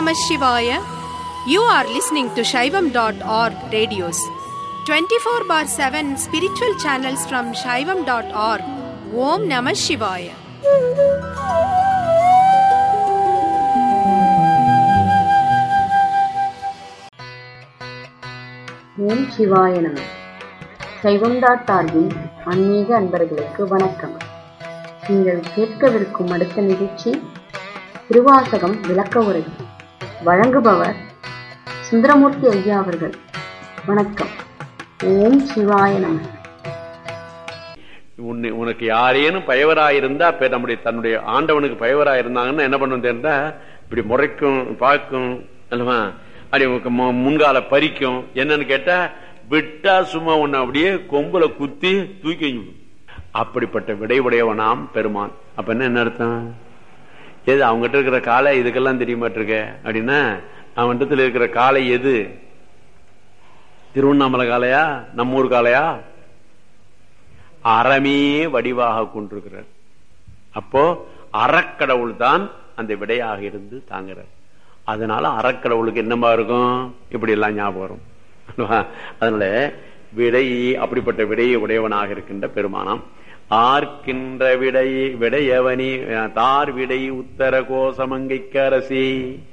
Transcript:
Namah Shivaya. You are listening to Shaivam.org radios. 24 bar 7 spiritual channels from Shaivam.org. Om Namah Shivaya. ஓம் சிவாய நம சைவம் dot Irwin ஆன்மீக அன்பர்களுக்கு வணக்கம் நீங்கள் கேட்கவிருக்கும் அடுத்த நிகழ்ச்சி திருவாசகம் விளக்க உரை வழங்குபவர் சுந்தரமூர்த்தி ஐயா அவர்கள் வணக்கம் ஓம் சிவாய நம உன்னை உனக்கு யாரேனும் பயவராயிருந்தா இப்ப நம்முடைய தன்னுடைய ஆண்டவனுக்கு பயவராயிருந்தாங்கன்னா என்ன பண்ணும் தெரிந்தா இப்படி முறைக்கும் பார்க்கும் அல்லவா அப்படி உனக்கு மு- முன்கால பறிக்கும் என்னன்னு கேட்டா விட்டா சும்மா உன்னை அப்படியே கொம்புல குத்தி தூக்கி வைக்கும். அப்படிப்பட்ட விடைவுடையவனாம் பெருமான் அப்ப என்ன என்ன அர்த்தம் எது அவங்ககிட்ட இருக்கிற காலை இதுக்கெல்லாம் தெரிய மாட்டிருக்க அப்படின்னா அவன்கிட்ட இருக்கிற காலை எது திருவண்ணாமலை காளையா நம்மூர் காளையா அறமே வடிவாக கொண்டிருக்கிறார் அப்போ அறக்கடவுள் தான் அந்த விடையாக இருந்து தாங்குறார் அதனால அறக்கடவுளுக்கு என்னமா இருக்கும் இப்படி எல்லாம் ஞாபகம் வரும் அல்லவா? அதனால விடை அப்படிப்பட்ட விடையை உடையவனாக இருக்கின்ற பெருமானாம் ஆர்க்கின்ற விடை விடையவனி தார் விடை உத்தர கோசமங்கைக்கு அரசி